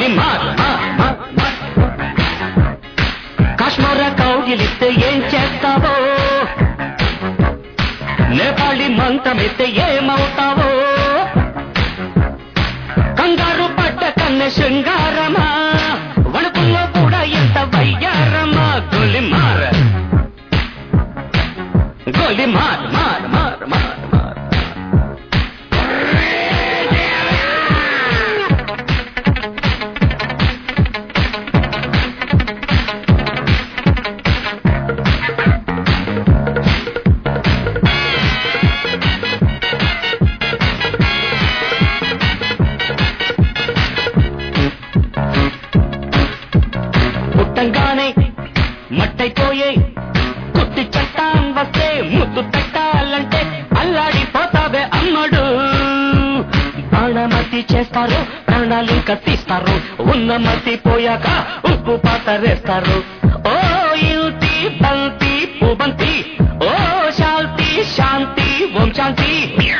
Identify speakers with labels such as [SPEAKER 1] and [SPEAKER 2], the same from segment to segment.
[SPEAKER 1] గోలి మార్ మార్, మార్, మార్. కాశ్మీర కౌగిలిస్తే ఏం చేస్తావో నేపాళి మంత్రమిస్తే ఏమవుతావో కంగారు పడ్డ కన్నె శృంగారమా వణుకుల్లో కూడా ఎంత వయ్యారమా గోలి మార్ గోలి మార్ మార్ మార్ మార్ మార్ పుట్టంగానే మట్టైపోయే కుట్టి చట్టాం వస్తే ముద్దు పెట్టాలంటే అల్లాడిపోతావే అమ్మడు బాణమతి చేస్తారు ప్రాణాలు కత్తిస్తారు ఉన్న మతి పోయాక ఉప్పు పాతరేస్తారు ఓ యుతి బంతి పుబంతి ఓ శాంతి శాంతి ఓం శాంతి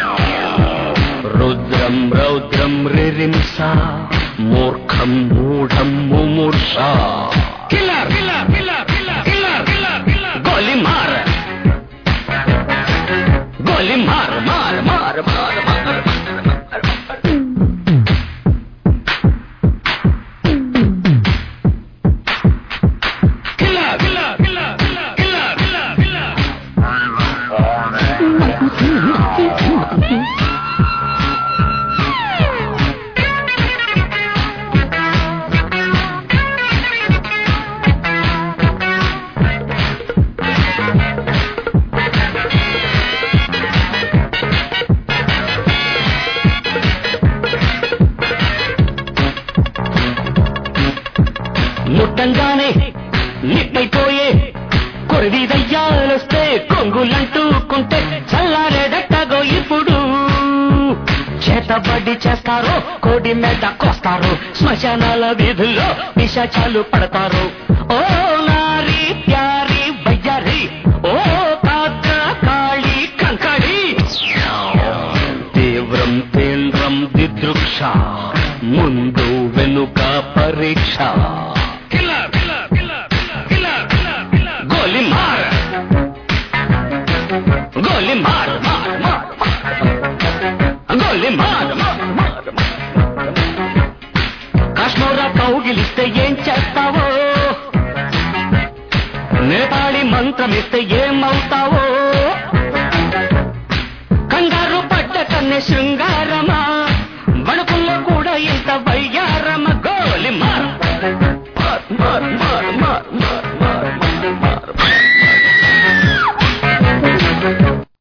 [SPEAKER 1] రుద్రం రౌద్రం రిరింస మూర్ఖం మూఢం ముమూర్ష killer killer killer killer killer killer killer గోలి మార్ గోలి మార్ మార్ మార్ మార్ మార్ killer killer killer killer killer killer killer ముట్టంగానే నిట్టయిపోయే కొరివి దయ్యాలొస్తే కొంగులంటూకుంటే చల్లారేడట్టగో ఇప్పుడు చేతబడి చేస్తారు కోడి మీద కోస్తారు శ్మశానాల వీధుల్లో పిశాచాలు పడతారు ఓ నారి ప్యారి బయ్యారి ఓ పాత్ర కాళి కంకడి తీవ్రం తీవ్రం దిదృక్ష ముందు వెనుక పరీక్ష గోలి మార్ గోలి మార్ మార్ మార్ మార్. గోలి మార్ మార్ మార్ మార్. కాశ్మీర కౌగిలిస్తే ఏం చేస్తావో నేపాళి మంత్రమిస్తే ఏమవుతావో కంగారు పడ్డ కన్నె శృంగారమా వణుకుల్లో కూడా ఇంత వయ్యారమ గోలి మార్ మార్ మార్ మార్ మార్